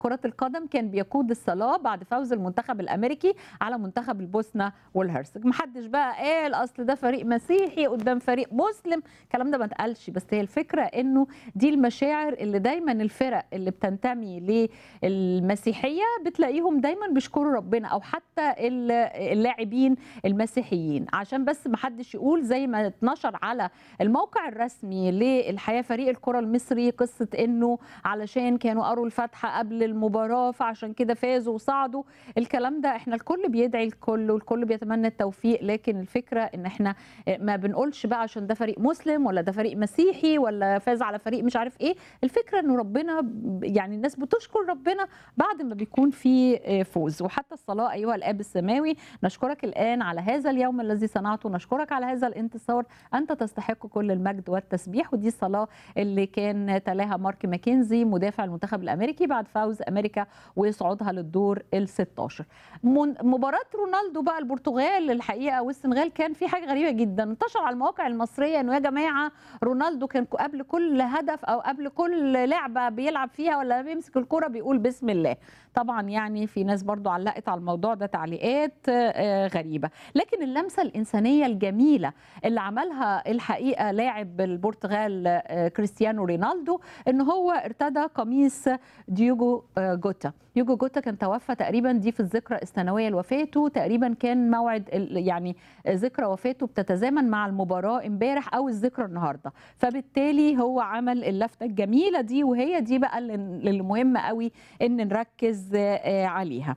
كرة القدم كان بيقود الصلاة بعد فوز المنتخب الأمريكي على منتخب البوسنة والهرسك محدش بقى قال أصل ده فريق مسيحي قدام فريق مسلم الكلام ده ما اتقالش بس هي الفكرة إنه دي المشاعر اللي دايما الفرق اللي بتنتمي للمسيحية بتلاقيهم دايما بيشكروا ربنا أو حتى اللاعبين المسيحيين عشان بس محدش يقول زي ما اتنشر على الموقع الرسمي للحياة فريق الكرة المصري قصة إنه علشان كانوا قروا الفاتحة قبل المباراة فعشان كده فازوا وصعدوا الكلام ده احنا الكل بيدعي الكل والكل بيتمنى التوفيق لكن الفكرة ان احنا ما بنقولش بقى عشان ده فريق مسلم ولا ده فريق مسيحي ولا فاز على فريق مش عارف ايه الفكرة انه ربنا يعني الناس بتشكر ربنا بعد ما بيكون في فوز وحتى الصلاة ايها الاب السماوي نشكرك الان على هذا اليوم الذي صنعته نشكرك على هذا الانتصار انت تستحق كل المجد والتسبيح ودي الصلاة اللي كان تلاها مارك ماكنزي مدافع المنتخب الامريكي بعد فوز امريكا وصعودها للدور ال 16 مباراه رونالدو بقى البرتغال الحقيقه والسنغال كان في حاجه غريبه جدا انتشر على المواقع المصريه انه يا جماعه رونالدو كان قبل كل هدف او قبل كل لعبه بيلعب فيها ولا بيمسك الكره بيقول بسم الله طبعا يعني في ناس برضو علقت على الموضوع ده تعليقات غريبه لكن اللمسه الانسانيه الجميله اللي عملها الحقيقه لاعب البرتغال كريستيانو رونالدو ان هو ارتدى قميص ديوجو جوتا ديوجو جوتا كان توفى تقريبا دي في الذكرى السنويه لوفاته تقريبا كان موعد يعني ذكرى وفاته بتتزامن مع المباراه امبارح او الذكرى النهارده فبالتالي هو عمل اللفته الجميله دي وهي دي بقى اللي مهم قوي ان نركز عليها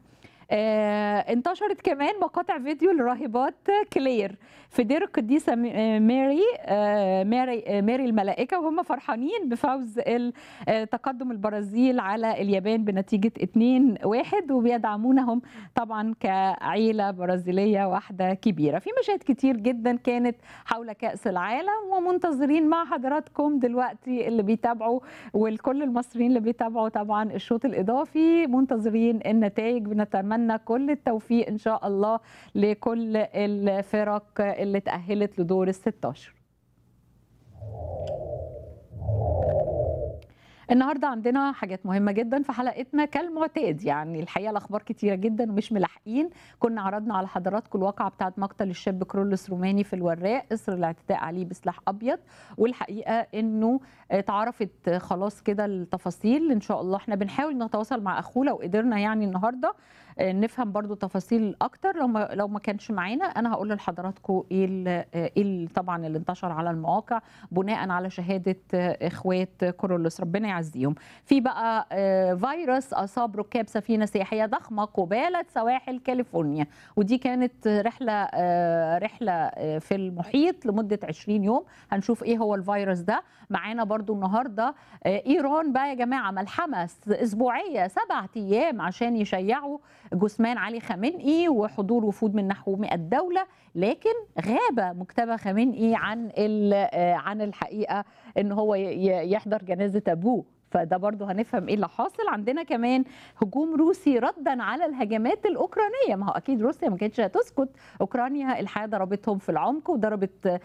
آه انتشرت كمان مقاطع فيديو لراهبات كلير في دير القديسه ماري آه ماري آه ماري الملائكه وهم فرحانين بفوز تقدم البرازيل على اليابان بنتيجه 2-1 وبيدعمونهم طبعا كعيله برازيليه واحده كبيره في مشاهد كتير جدا كانت حول كاس العالم ومنتظرين مع حضراتكم دلوقتي اللي بيتابعوا والكل المصريين اللي بيتابعوا طبعا الشوط الاضافي منتظرين النتائج بنتمنى نتمنى كل التوفيق ان شاء الله لكل الفرق اللي تاهلت لدور ال 16 النهارده عندنا حاجات مهمه جدا في حلقتنا كالمعتاد يعني الحقيقه الاخبار كتيره جدا ومش ملاحقين كنا عرضنا على حضراتكم الواقعه بتاعه مقتل الشاب كرولوس روماني في الوراق اثر الاعتداء عليه بسلاح ابيض والحقيقه انه اتعرفت خلاص كده التفاصيل ان شاء الله احنا بنحاول نتواصل مع اخوه لو قدرنا يعني النهارده نفهم برضو تفاصيل اكتر لو ما لو ما كانش معانا انا هقول لحضراتكم ايه ايه طبعا اللي انتشر على المواقع بناء على شهاده اخوات كورولوس ربنا يعزيهم في بقى فيروس اصاب ركاب سفينه سياحيه ضخمه قباله سواحل كاليفورنيا ودي كانت رحله رحله في المحيط لمده 20 يوم هنشوف ايه هو الفيروس ده معانا برضو النهارده ايران بقى يا جماعه ملحمه اسبوعيه سبعة ايام عشان يشيعوا جثمان علي خامنئي وحضور وفود من نحو 100 دوله لكن غاب مجتبى خامنئي عن عن الحقيقه ان هو يحضر جنازه ابوه فده برضو هنفهم ايه اللي حاصل عندنا كمان هجوم روسي ردا على الهجمات الاوكرانيه ما هو اكيد روسيا ما كانتش هتسكت اوكرانيا الحياه ضربتهم في العمق وضربت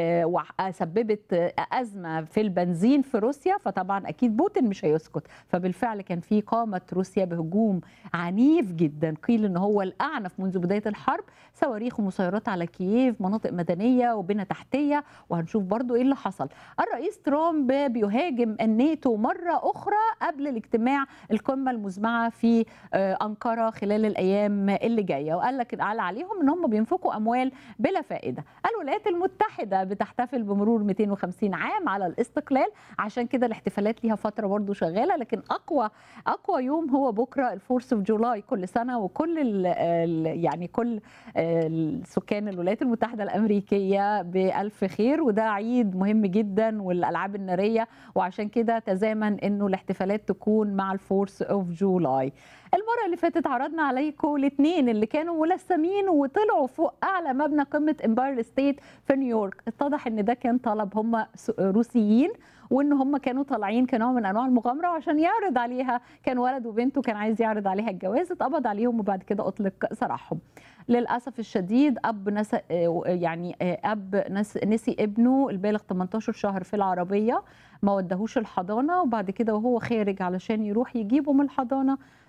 سببت ازمه في البنزين في روسيا فطبعا اكيد بوتين مش هيسكت فبالفعل كان في قامت روسيا بهجوم عنيف جدا قيل ان هو الاعنف منذ بدايه الحرب صواريخ ومسيرات على كييف مناطق مدنيه وبنى تحتيه وهنشوف برضو ايه اللي حصل الرئيس ترامب بيهاجم الناتو مره اخرى قبل الاجتماع القمه المزمعه في انقره خلال الايام اللي جايه وقال لك قال عليهم ان هم بينفقوا اموال بلا فائده الولايات المتحده بتحتفل بمرور 250 عام على الاستقلال عشان كده الاحتفالات ليها فتره برضو شغاله لكن اقوى اقوى يوم هو بكره الفورس اوف جولاي كل سنه وكل ال ال يعني كل سكان الولايات المتحده الامريكيه بالف خير وده عيد مهم جدا والالعاب الناريه وعشان كده تزامن انه الاحتفالات تكون مع الفورس اوف جولاي المره اللي فاتت عرضنا عليكم الاثنين اللي كانوا ملثمين وطلعوا فوق اعلى مبنى قمه امباير ستيت في نيويورك اتضح ان ده كان طلب هم روسيين وان هم كانوا طالعين كنوع من انواع المغامره وعشان يعرض عليها كان ولد وبنته كان عايز يعرض عليها الجواز اتقبض عليهم وبعد كده اطلق سراحهم للاسف الشديد اب نس يعني اب نس نسي ابنه البالغ 18 شهر في العربيه ما ودهوش الحضانه وبعد كده وهو خارج علشان يروح يجيبه من الحضانه